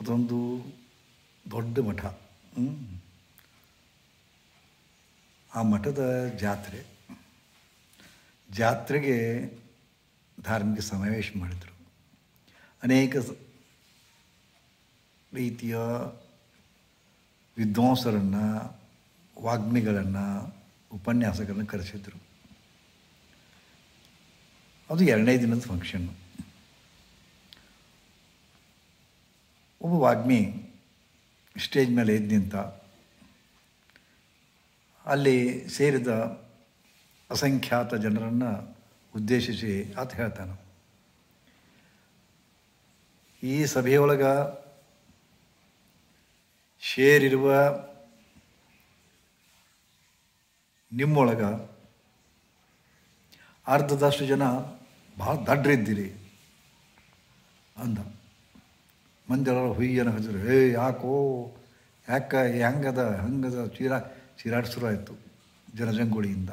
ಅದೊಂದು ದೊಡ್ಡ ಮಠ ಹ್ಮ್. ಆ ಮಠದ ಜಾತ್ರೆ ಜಾತ್ರೆಗೆ ಧಾರ್ಮಿಕ ಸಮಾವೇಶ ಮಾಡಿದರು ಅನೇಕ ಸ- ರೀತಿಯ ವಿದ್ವಾಂಸರನ್ನು ವಾಗ್ಮಿಗಳನ್ನು ಉಪನ್ಯಾಸಗಳನ್ನು ಕರೆಸಿದ್ರು ಅದು ಎರಡನೇ ದಿನದ ಫಂಕ್ಷನ್ನು ಒಬ್ಬ ವಾಗ್ಮಿ ಸ್ಟೇಜ್ ಮೇಲೆ ಎದ್ದು ನಿಂತ ಅಲ್ಲಿ ಸೇರಿದ ಅಸಂಖ್ಯಾತ ಜನರನ್ನು ಉದ್ದೇಶಿಸಿ ಆತ ಹೇಳ್ತಾನೆ ಈ ಸಭೆಯೊಳಗೆ ಶೇರಿರುವ ನಿಮ್ಮೊಳಗೆ ಅರ್ಧದಷ್ಟು ಜನ ಭಾಳ ದಡ್ರಿದ್ದೀರಿ ಅಂದ ಮಂದಿರ ಹುಯ್ಯನ ಹಜರು ಹೇ ಯಾಕೋ ಯಾಕ ಹೆಂಗದ ಹಂಗದ ಚೀರಾ ಚೀರಾಟ ಶುರು ಆಯಿತು ಜನಜಂಗುಳಿಯಿಂದ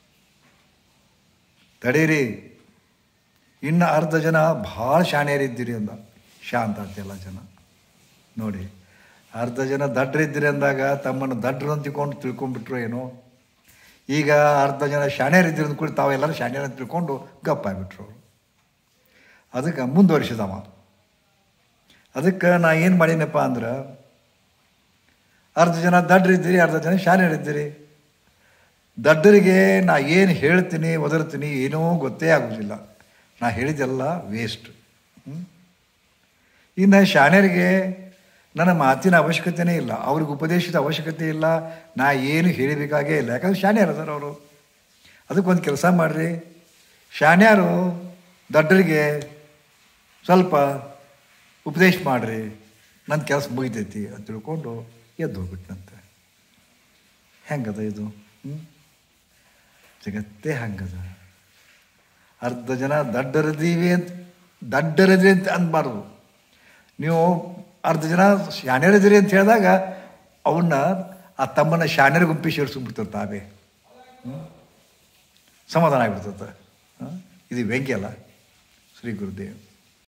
ತಡೀರಿ ಇನ್ನು ಅರ್ಧ ಜನ ಭಾಳ ಶಾಣ್ಯರಿದ್ದೀರಿ ಅಂದ ಶಾಂತ ಅಂತ ಎಲ್ಲ ಜನ ನೋಡಿ ಅರ್ಧ ಜನ ದಡ್ರಿದ್ದೀರಿ ಅಂದಾಗ ತಮ್ಮನ್ನು ದಡ್ರು ಅಂತ ತಿಳ್ಕೊಂಡು ತಿಳ್ಕೊಂಡ್ಬಿಟ್ರು ಏನೋ ಈಗ ಅರ್ಧ ಜನ ಶಾಣ್ಯರಿದ್ದೀರಿ ಅಂದ್ಕೊಂಡು ತಾವೆಲ್ಲರೂ ಶಾಣ್ಯರ ಅಂತ ತಿಳ್ಕೊಂಡು ಗಪ್ಪಾಗ್ಬಿಟ್ರು ಅವರು ಅದಕ್ಕೆ ಮುಂದುವರಿಸಿದವ ಅದಕ್ಕೆ ನಾ ಏನು ಮಾಡೀನಪ್ಪ ಅಂದ್ರೆ ಅರ್ಧ ಜನ ದಡ್ರಿದ್ದೀರಿ ಅರ್ಧ ಜನ ಶಾಣ್ಯರಿದ್ದೀರಿ ದಡ್ಡರಿಗೆ ನಾ ಏನು ಹೇಳ್ತೀನಿ ಒದರ್ತೀನಿ ಏನೂ ಗೊತ್ತೇ ಆಗೋದಿಲ್ಲ ನಾ ಹೇಳಿದೆಲ್ಲ ವೇಸ್ಟ್ ಇನ್ನು ಶಾಣ್ಯರಿಗೆ ನನ್ನ ಮಾತಿನ ಅವಶ್ಯಕತೆಯೇ ಇಲ್ಲ ಅವ್ರಿಗೆ ಉಪದೇಶದ ಅವಶ್ಯಕತೆ ಇಲ್ಲ ನಾ ಏನು ಹೇಳಬೇಕಾಗೇ ಇಲ್ಲ ಯಾಕಂದ್ರೆ ಶಾಣ್ಯರು ಅದಾರ ಅವರು ಅದಕ್ಕೊಂದು ಕೆಲಸ ಮಾಡಿರಿ ಶಾಣ್ಯರು ದಡ್ಡರಿಗೆ ಸ್ವಲ್ಪ ಉಪದೇಶ ಮಾಡಿರಿ ನನ್ನ ಕೆಲಸ ಮುಗಿತೈತಿ ಅಂತ ತಿಳ್ಕೊಂಡು ಎದ್ದು ಹೋಗ್ಬಿಟ್ನಂತೆ ಹೆಂಗದ ಇದು ಹ್ಞೂ ಜಗತ್ತೇ ಹಂಗದ ಅರ್ಧ ಜನ ದಡ್ಡರದೀವಿ ಅಂತ ದಡ್ಡರದಿ ಅಂತ ಅನ್ಬಾರ್ದು ನೀವು ಅರ್ಧ ಜನ ಶಾಣ್ಯರದಿರಿ ಅಂತ ಹೇಳಿದಾಗ ಅವನ್ನ ಆ ತಮ್ಮನ್ನ ಶಾಣ್ಯರ ಗುಂಪಿ ಸೇರಿಸ್ಬಿಡ್ತಾರೆ ತಾವೇ ಹ್ಮ್? ಸಮಾಧಾನ ಆಗ್ಬಿಡ್ತದೆ ಹಾಂ ಇದು ವ್ಯಂಗ್ಯ ಅಲ್ಲ ಶ್ರೀ ಗುರುದೇವ್